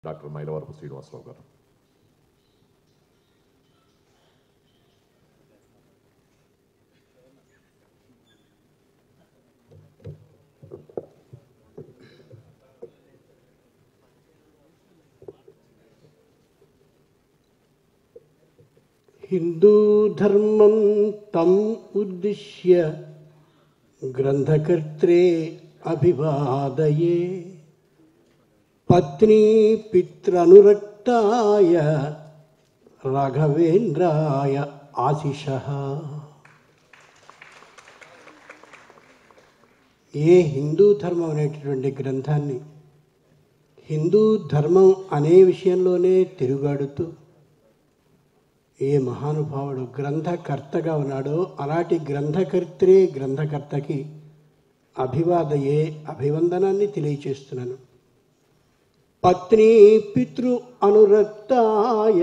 doctor Mylavarapu Srinivasarao గారు హిందూ ధర్మం తం ఉద్దిశ్య గ్రంథకర్త్రే అభివాదయే పత్ని పిత్రనురక్తాయ రాఘవేంద్రాయ ఆశిష ఏ హిందూ ధర్మం అనేటటువంటి గ్రంథాన్ని హిందూ ధర్మం అనే విషయంలోనే తిరుగాడుతూ ఏ మహానుభావుడు గ్రంథకర్తగా ఉన్నాడో అలాంటి గ్రంథకర్త్రే గ్రంథకర్తకి అభివాదయే అభివందనాన్ని తెలియచేస్తున్నాను పత్ని పితృ అనురక్తాయ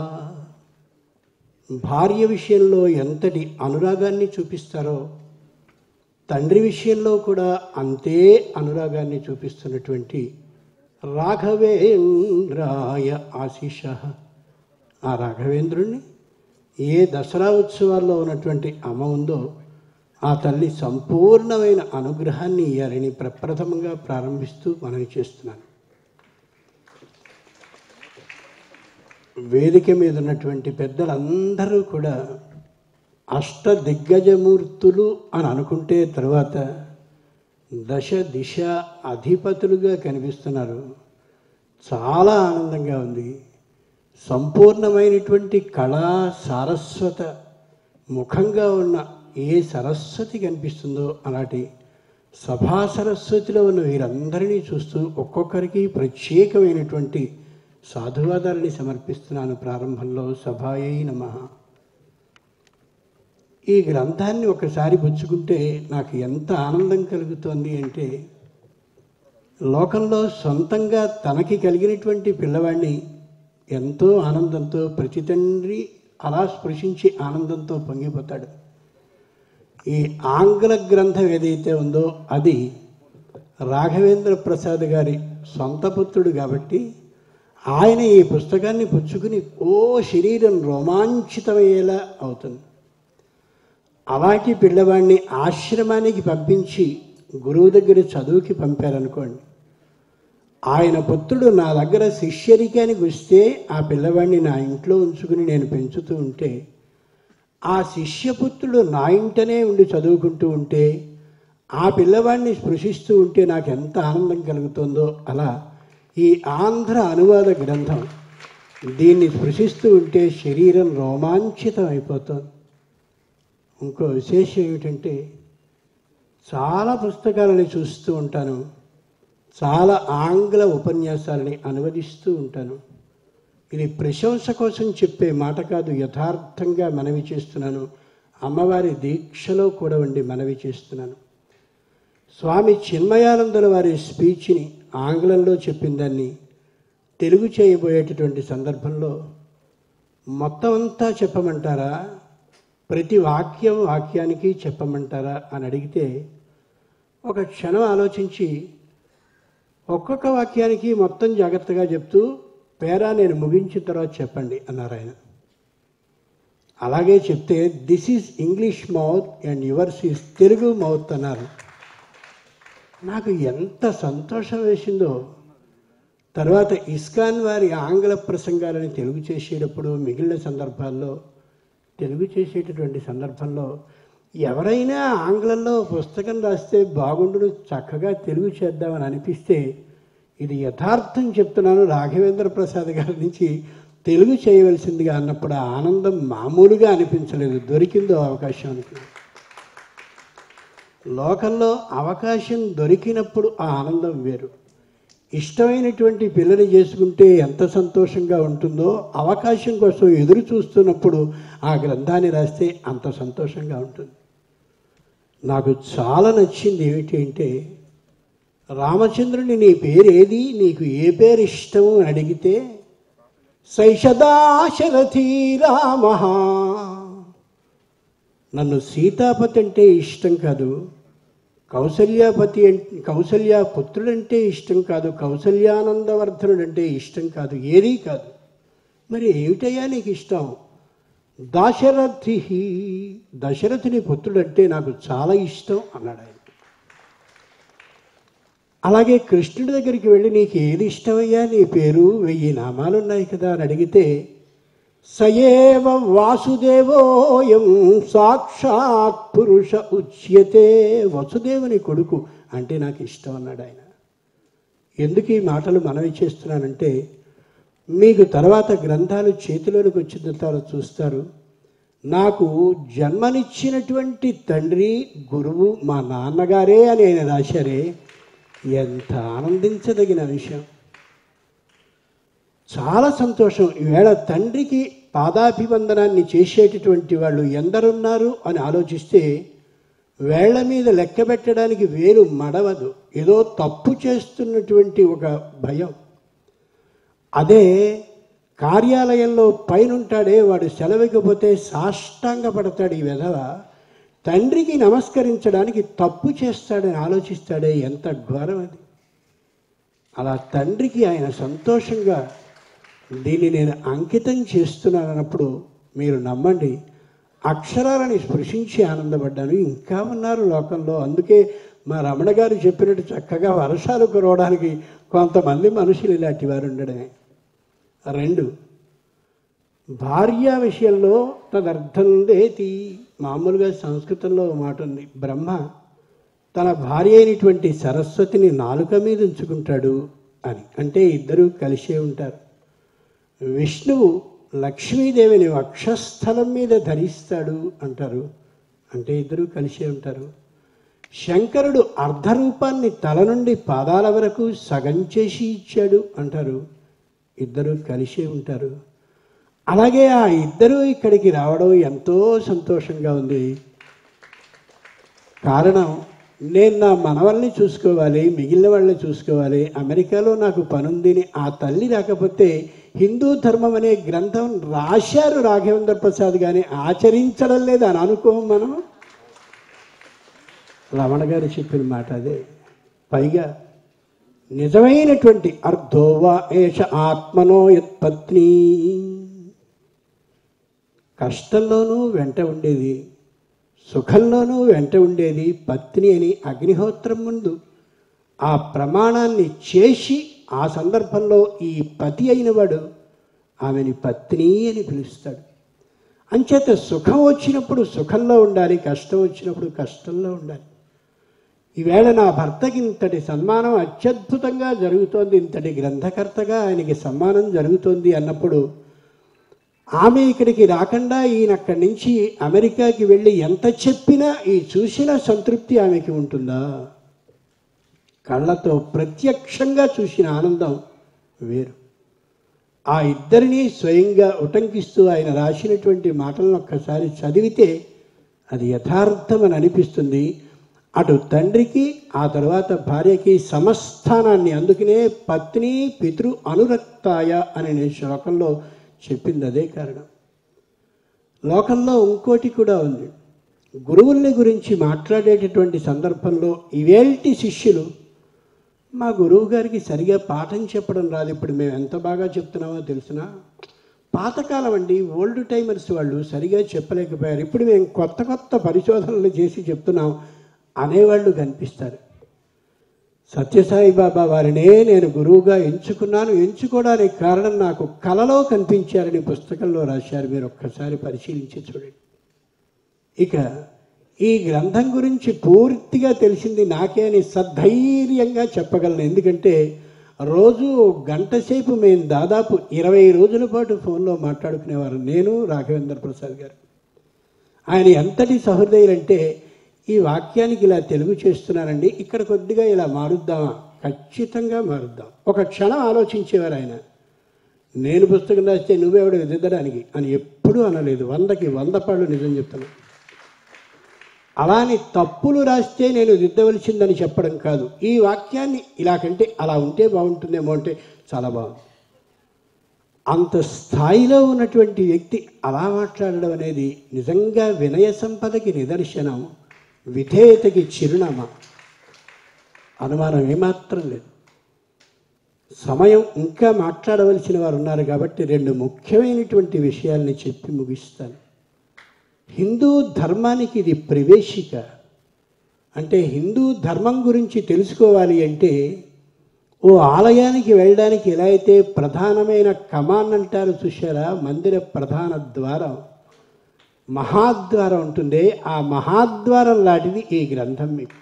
భార్య విషయంలో ఎంతటి అనురాగాన్ని చూపిస్తారో తండ్రి విషయంలో కూడా అంతే అనురాగాన్ని చూపిస్తున్నటువంటి రాఘవేంద్రాయ ఆశిష ఆ రాఘవేంద్రుణ్ణి ఏ దసరా ఉత్సవాల్లో ఉన్నటువంటి అమ్మ ఉందో ఆ తల్లి సంపూర్ణమైన అనుగ్రహాన్ని ఇయ్యాలని ప్రప్రథమంగా ప్రారంభిస్తూ మనవి చేస్తున్నాను వేదిక మీద ఉన్నటువంటి పెద్దలందరూ కూడా అష్ట దిగ్గజమూర్తులు అని అనుకుంటే తర్వాత దశ దిశ అధిపతులుగా కనిపిస్తున్నారు చాలా ఆనందంగా ఉంది సంపూర్ణమైనటువంటి కళా సారస్వత ముఖంగా ఉన్న ఏ సరస్వతి కనిపిస్తుందో అలాంటి సభా సరస్వతిలో ఉన్న వీరందరినీ చూస్తూ ఒక్కొక్కరికి ప్రత్యేకమైనటువంటి సాధువాదాలని సమర్పిస్తున్నాను ప్రారంభంలో సభాయై నమః ఈ గ్రంథాన్ని ఒకసారి పుచ్చుకుంటే నాకు ఎంత ఆనందం కలుగుతోంది అంటే లోకంలో సొంతంగా తనకి కలిగినటువంటి పిల్లవాడిని ఎంతో ఆనందంతో ప్రతి తండ్రి అలా స్పృశించి ఆనందంతో పొంగిపోతాడు ఈ ఆంగ్ల గ్రంథం ఏదైతే ఉందో అది రాఘవేంద్ర ప్రసాద్ గారి సొంత పుత్రుడు కాబట్టి ఆయన ఈ పుస్తకాన్ని పుచ్చుకుని ఓ శరీరం రోమాంచితమయ్యేలా అవుతుంది అలాంటి పిల్లవాడిని ఆశ్రమానికి పంపించి గురువు దగ్గర చదువుకి పంపారనుకోండి ఆయన పుత్రుడు నా దగ్గర శిష్యరికానికి వస్తే ఆ పిల్లవాడిని నా ఇంట్లో ఉంచుకుని నేను పెంచుతూ ఉంటే ఆ శిష్యపుత్రుడు నా ఇంటనే ఉండి చదువుకుంటూ ఉంటే ఆ పిల్లవాడిని స్పృశిస్తూ ఉంటే నాకు ఎంత ఆనందం కలుగుతుందో అలా ఈ ఆంధ్ర అనువాద గ్రంథం దీన్ని స్పృశిస్తూ ఉంటే శరీరం రోమాంచితం అయిపోతుంది ఇంకో విశేషం ఏమిటంటే చాలా పుస్తకాలని చూస్తూ ఉంటాను చాలా ఆంగ్ల ఉపన్యాసాలని అనువదిస్తూ ఉంటాను ఇది ప్రశంస కోసం చెప్పే మాట కాదు యథార్థంగా మనవి చేస్తున్నాను అమ్మవారి దీక్షలో కూడా ఉండి మనవి చేస్తున్నాను స్వామి చిన్మయానందుల వారి స్పీచ్ని ఆంగ్లంలో చెప్పిన దాన్ని తెలుగు చేయబోయేటటువంటి సందర్భంలో మొత్తం అంతా చెప్పమంటారా ప్రతి వాక్యం వాక్యానికి చెప్పమంటారా అని అడిగితే ఒక క్షణం ఆలోచించి ఒక్కొక్క వాక్యానికి మొత్తం జాగ్రత్తగా చెప్తూ పేరా నేను ముగించిన తర్వాత చెప్పండి అన్నారు ఆయన అలాగే చెప్తే this is English mouth and yours is Telugu mouth అన్నారు నాకు ఎంత సంతోషం వేసిందో తర్వాత ఇస్కాన్ వారి ఆంగ్ల ప్రసంగాలని తెలుగు చేసేటప్పుడు మిగిలిన సందర్భాల్లో తెలుగు చేసేటటువంటి సందర్భంలో ఎవరైనా ఆంగ్లంలో పుస్తకం రాస్తే బాగుండును చక్కగా తెలుగు చేద్దామని అనిపిస్తే ఇది యథార్థం చెప్తున్నాను రాఘవేంద్ర ప్రసాద్ గారి నుంచి తెలుగు చేయవలసిందిగా అన్నప్పుడు ఆ ఆనందం మామూలుగా అనిపించలేదు దొరికిందో అవకాశం అనుకున్నాను లోకంలో అవకాశం దొరికినప్పుడు ఆ ఆనందం వేరు ఇష్టమైనటువంటి పిల్లని చేసుకుంటే ఎంత సంతోషంగా ఉంటుందో అవకాశం కోసం ఎదురు చూస్తున్నప్పుడు ఆ గ్రంథాన్ని రాస్తే అంత సంతోషంగా ఉంటుంది నాకు చాలా నచ్చింది ఏమిటి అంటే రామచంద్రుని నీ పేరు ఏది నీకు ఏ పేరు ఇష్టము అని అడిగితే శైషదాశరథీ రామ నన్ను సీతాపతి అంటే ఇష్టం కాదు కౌసల్యాపతి అంటే కౌసల్య పుత్రుడంటే ఇష్టం కాదు కౌసల్యానందవర్ధనుడంటే ఇష్టం కాదు ఏదీ కాదు మరి ఏమిటయ్యా నీకు ఇష్టం దాశరథి దశరథుని పుత్రుడంటే నాకు చాలా ఇష్టం అన్నాడు ఆయన అలాగే కృష్ణుడి దగ్గరికి వెళ్ళి నీకు ఏది ఇష్టమయ్యా నీ పేరు వెయ్యి నామాలు ఉన్నాయి కదా అని అడిగితే సయేవ వాసుదేవోయం సాక్షాత్ పురుష ఉచ్యతే వసుదేవుని కొడుకు అంటే నాకు ఇష్టం అన్నాడు ఆయన ఎందుకు ఈ మాటలు మనవి చేస్తున్నానంటే మీకు తర్వాత గ్రంథాలు చేతిలోనికి వచ్చిన తర్వాత చూస్తారు నాకు జన్మనిచ్చినటువంటి తండ్రి గురువు మా నాన్నగారే అని ఆయన రాశారే ఎంత ఆనందించదగిన విషయం చాలా సంతోషం ఈవేళ తండ్రికి పాదాభివందనాన్ని చేసేటటువంటి వాళ్ళు ఎందరున్నారు అని ఆలోచిస్తే వేళ్ల మీద లెక్క పెట్టడానికి వేలు మడవదు ఏదో తప్పు చేస్తున్నటువంటి ఒక భయం అదే కార్యాలయంలో పైనుంటాడే వాడు సెలవికపోతే సాష్టాంగ పడతాడు ఈ విధవ తండ్రికి నమస్కరించడానికి తప్పు చేస్తాడని ఆలోచిస్తాడే ఎంత ఘోరం అది అలా తండ్రికి ఆయన సంతోషంగా దీన్ని నేను అంకితం చేస్తున్నానన్నప్పుడు మీరు నమ్మండి అక్షరాలని స్పృశించి ఆనందపడ్డాను ఇంకా ఉన్నారు లోకంలో అందుకే మా రమణ గారు చెప్పినట్టు చక్కగా వర్షాలు కురవడానికి కొంతమంది మనుషులు ఇలాంటి వారు ఉండడమే రెండు భార్య విషయంలో తదర్థం దేతి మామూలుగా సంస్కృతంలో ఒక మాట ఉంది బ్రహ్మ తన భార్య అయినటువంటి సరస్వతిని నాలుక మీద ఉంచుకుంటాడు అని అంటే ఇద్దరూ కలిసే ఉంటారు విష్ణువు లక్ష్మీదేవిని వక్షస్థలం మీద ధరిస్తాడు అంటారు అంటే ఇద్దరూ కలిసే ఉంటారు శంకరుడు అర్ధరూపాన్ని తల నుండి పాదాల వరకు సగం చేసి ఇచ్చాడు అంటారు ఇద్దరూ కలిసే ఉంటారు అలాగే ఆ ఇద్దరూ ఇక్కడికి రావడం ఎంతో సంతోషంగా ఉంది కారణం నేను నా మనవల్ని చూసుకోవాలి మిగిలిన వాళ్ళని చూసుకోవాలి అమెరికాలో నాకు పనుందిని ఆ తల్లి రాకపోతే హిందూ ధర్మం అనే గ్రంథం రాశారు రాఘవేంద్ర ప్రసాద్ కానీ ఆచరించడం లేదు అని అనుకోం మనం రమణ గారు చెప్పిన మాట అదే పైగా నిజమైనటువంటి అర్ధోవా ఏష ఆత్మనో యత్పత్ని కష్టంలోనూ వెంట ఉండేది సుఖంలోనూ వెంట ఉండేది పత్ని అని అగ్నిహోత్రం ముందు ఆ ప్రమాణాన్ని చేసి ఆ సందర్భంలో ఈ పతి అయినవాడు ఆమెని పత్ని అని పిలుస్తాడు అంచేత సుఖం వచ్చినప్పుడు సుఖంలో ఉండాలి కష్టం వచ్చినప్పుడు కష్టంలో ఉండాలి ఈవేళ నా భర్తకి ఇంతటి సన్మానం అత్యద్భుతంగా జరుగుతోంది ఇంతటి గ్రంథకర్తగా ఆయనకి సన్మానం జరుగుతోంది అన్నప్పుడు ఆమె ఇక్కడికి రాకుండా ఈయన అక్కడి నుంచి అమెరికాకి వెళ్ళి ఎంత చెప్పినా ఈ చూసిన సంతృప్తి ఆమెకి ఉంటుందా కళ్ళతో ప్రత్యక్షంగా చూసిన ఆనందం వేరు ఆ ఇద్దరిని స్వయంగా ఉటంకిస్తూ ఆయన రాసినటువంటి మాటలను ఒక్కసారి చదివితే అది యథార్థమని అనిపిస్తుంది అటు తండ్రికి ఆ తర్వాత భార్యకి సమస్థానాన్ని అందుకనే పత్ని పితృ అనురక్తాయ అని నేను శ్లోకంలో చెప్పింది అదే కారణం లోకంలో ఇంకోటి కూడా ఉంది గురువుల్ని గురించి మాట్లాడేటటువంటి సందర్భంలో ఇవేల్టి శిష్యులు మా గురువు గారికి సరిగా పాఠం చెప్పడం రాదు ఇప్పుడు మేము ఎంత బాగా చెప్తున్నామో తెలిసిన పాతకాలం అండి ఓల్డ్ టైమర్స్ వాళ్ళు సరిగా చెప్పలేకపోయారు ఇప్పుడు మేము కొత్త కొత్త పరిశోధనలు చేసి చెప్తున్నాం అనేవాళ్ళు కనిపిస్తారు సత్యసాయి బాబా వారినే నేను గురువుగా ఎంచుకున్నాను ఎంచుకోవడానికి కారణం నాకు కలలో కనిపించారని పుస్తకంలో రాశారు మీరు ఒక్కసారి పరిశీలించి చూడండి ఇక ఈ గ్రంథం గురించి పూర్తిగా తెలిసింది నాకే అని సద్ధైర్యంగా చెప్పగలను ఎందుకంటే రోజు గంట సేపు మేము దాదాపు ఇరవై రోజుల పాటు ఫోన్లో మాట్లాడుకునేవారు నేను రాఘవేంద్ర ప్రసాద్ గారు ఆయన ఎంతటి సహృదయులంటే ఈ వాక్యానికి ఇలా తెలుగు చేస్తున్నానండి ఇక్కడ కొద్దిగా ఇలా మారుద్దామా ఖచ్చితంగా మారుద్దాం ఒక క్షణం ఆలోచించేవారు ఆయన నేను పుస్తకం రాస్తే నువ్వెవడు దిద్దడానికి అని ఎప్పుడూ అనలేదు వందకి వంద పాళ్ళు నిజం చెప్తాను అలాని తప్పులు రాస్తే నేను దిద్దవలసిందని చెప్పడం కాదు ఈ వాక్యాన్ని ఇలా కంటే అలా ఉంటే బాగుంటుందేమో అంటే చాలా బాగుంది అంత స్థాయిలో ఉన్నటువంటి వ్యక్తి అలా మాట్లాడడం అనేది నిజంగా వినయ సంపదకి నిదర్శనం విధేయతకి చిరునామా అనుమానం ఏమాత్రం లేదు సమయం ఇంకా మాట్లాడవలసిన వారు ఉన్నారు కాబట్టి రెండు ముఖ్యమైనటువంటి విషయాల్ని చెప్పి ముగిస్తాను హిందూ ధర్మానికి ఇది ప్రవేశిక అంటే హిందూ ధర్మం గురించి తెలుసుకోవాలి అంటే ఓ ఆలయానికి వెళ్ళడానికి ఎలా అయితే ప్రధానమైన కమాన్ అంటారు చూశారా మందిర ప్రధాన ద్వారం మహాద్వారం ఉంటుంది ఆ మహాద్వారం లాంటిది ఈ గ్రంథం మీకు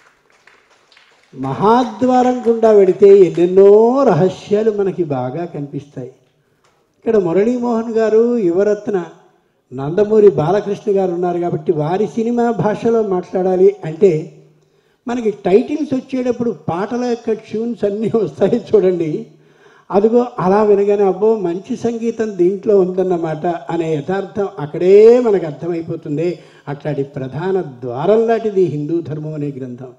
మహాద్వారం గుండా వెడితే ఎన్నెన్నో రహస్యాలు మనకి బాగా కనిపిస్తాయి ఇక్కడ మురళీమోహన్ గారు యువరత్న నందమూరి బాలకృష్ణ గారు ఉన్నారు కాబట్టి వారి సినిమా భాషలో మాట్లాడాలి అంటే మనకి టైటిల్స్ వచ్చేటప్పుడు పాటల యొక్క ట్యూన్స్ అన్నీ వస్తాయి చూడండి అదిగో అలా వినగానే అబ్బో మంచి సంగీతం దీంట్లో ఉందన్నమాట అనే యథార్థం అక్కడే మనకు అర్థమైపోతుంది అట్లాంటి ప్రధాన ద్వారం లాంటిది హిందూ ధర్మం అనే గ్రంథం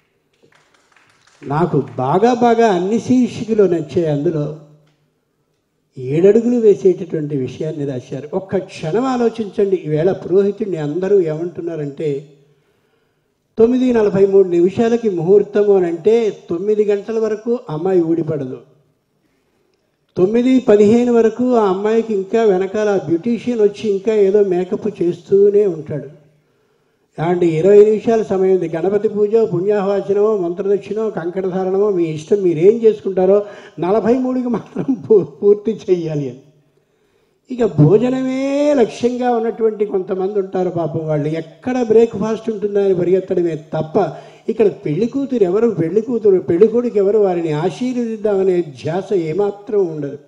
నాకు బాగా బాగా అన్ని శీర్షికలు నచ్చాయి అందులో ఏడడుగులు వేసేటటువంటి విషయాన్ని రాశారు ఒక్క క్షణం ఆలోచించండి ఈవేళ పురోహితుడిని అందరూ ఏమంటున్నారంటే తొమ్మిది నలభై మూడు నిమిషాలకి ముహూర్తము అని అంటే తొమ్మిది గంటల వరకు అమ్మాయి ఊడిపడదు తొమ్మిది పదిహేను వరకు ఆ అమ్మాయికి ఇంకా వెనకాల బ్యూటీషియన్ వచ్చి ఇంకా ఏదో మేకప్ చేస్తూనే ఉంటాడు అండ్ ఇరవై నిమిషాల సమయం ఉంది గణపతి పూజ పుణ్యాహవాచనమో మంత్రదక్షిణో కంకణధారణమో మీ ఇష్టం మీరు ఏం చేసుకుంటారో నలభై మూడుకి మాత్రం పూ- పూర్తి చెయ్యాలి అని ఇక భోజనమే లక్ష్యంగా ఉన్నటువంటి కొంతమంది ఉంటారు పాపం వాళ్ళు ఎక్కడ బ్రేక్ఫాస్ట్ ఉంటుందా అని పరిగెత్తడమే తప్ప ఇక్కడ పెళ్లి కూతురు ఎవరు పెళ్లి కూతురు పెళ్లి కొడుకు ఎవరు వారిని ఆశీర్వదిద్దామనే ధ్యాస ఏమాత్రం ఉండదు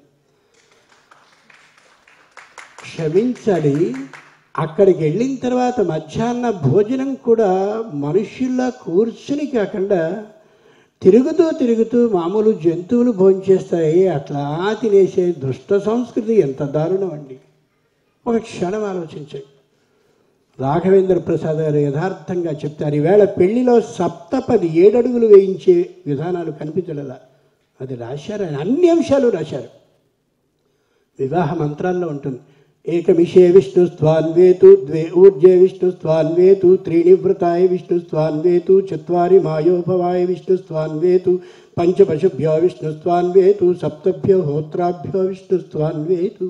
క్షమించాలి అక్కడికి వెళ్ళిన తర్వాత మధ్యాహ్న భోజనం కూడా మనుష్యుల్లా కూర్చుని కాకుండా తిరుగుతూ తిరుగుతూ మామూలు జంతువులు భోంచేస్తాయి అట్లా తినేసే దుష్ట సంస్కృతి ఎంత దారుణం అండి ఒక క్షణం ఆలోచించండి రాఘవేంద్ర ప్రసాద్ గారు యథార్థంగా చెప్తారు ఈవేళ పెళ్లిలో సప్తపది ఏడడుగులు వేయించే విధానాలు కనిపించడలా అది రాశారు ఆయన అన్ని అంశాలు రాశారు వివాహ మంత్రాల్లో ఉంటుంది ఏకమిషే విష్ణు స్వాన్వేతు ద్వే ఊర్జే విష్ణు స్వాన్వేతు త్రీణి వృతాయ విష్ణు స్వాన్వేతు చత్వారి మాయోభవాయ విష్ణు స్వాన్వేతు పంచపశుభ్యో విష్ణు స్వాన్వేతు సప్తభ్యో హోత్రాభ్యో విష్ణు స్వాన్వేతు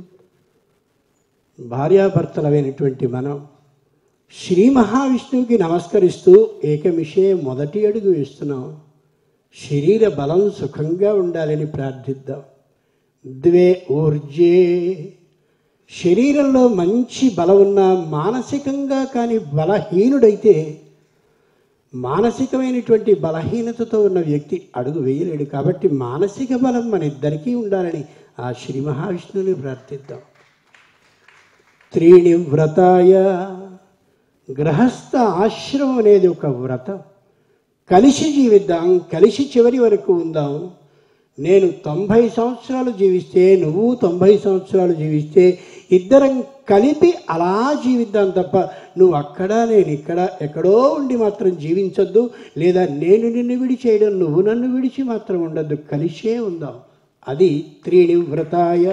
భార్యాభర్తలమైనటువంటి మనం శ్రీ మహావిష్ణువుకి నమస్కరిస్తూ ఏకమిషే మొదటి అడుగు వేస్తున్నాం శరీర బలం సుఖంగా ఉండాలని ప్రార్థిద్దాం ద్వే ఊర్జే శరీరంలో మంచి బలం ఉన్న మానసికంగా కానీ బలహీనుడైతే మానసికమైనటువంటి బలహీనతతో ఉన్న వ్యక్తి అడుగు వేయలేడు కాబట్టి మానసిక బలం మన ఇద్దరికీ ఉండాలని ఆ శ్రీ మహావిష్ణువుని ప్రార్థిద్దాం త్రీణి వ్రతాయ గృహస్థ ఆశ్రమం అనేది ఒక వ్రతం కలిసి జీవిద్దాం కలిసి చివరి వరకు ఉందాం నేను తొంభై సంవత్సరాలు జీవిస్తే నువ్వు తొంభై సంవత్సరాలు జీవిస్తే ఇద్దరం కలిపి అలా జీవిద్దాం తప్ప నువ్వు అక్కడ నేను ఇక్కడ ఎక్కడో ఉండి మాత్రం జీవించొద్దు లేదా నేను నిన్ను విడిచేయడం నువ్వు నన్ను విడిచి మాత్రం ఉండద్దు కలిసే ఉందాం అది త్రీణి వ్రతాయ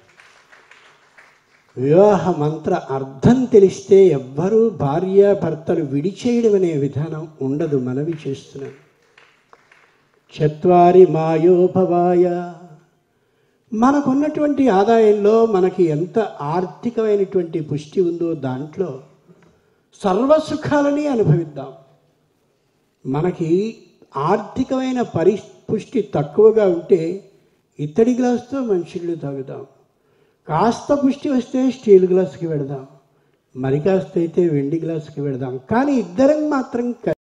వివాహ మంత్ర అర్థం తెలిస్తే ఎవ్వరూ భార్య భర్తలు విడిచేయడం అనే విధానం ఉండదు మనవి చేస్తున్నాను చత్వారి మాయోభవాయ మనకున్నటువంటి ఆదాయంలో మనకి ఎంత ఆర్థికమైనటువంటి పుష్టి ఉందో దాంట్లో సర్వసుఖాలని అనుభవిద్దాం మనకి ఆర్థికమైన పరి పుష్టి తక్కువగా ఉంటే ఇత్తడి గ్లాసుతో మంచిళ్ళు తాగుదాం కాస్త పుష్టి వస్తే స్టీల్ గ్లాస్కి పెడదాం మరి కాస్త అయితే వెండి గ్లాస్కి పెడదాం కానీ ఇద్దరం మాత్రం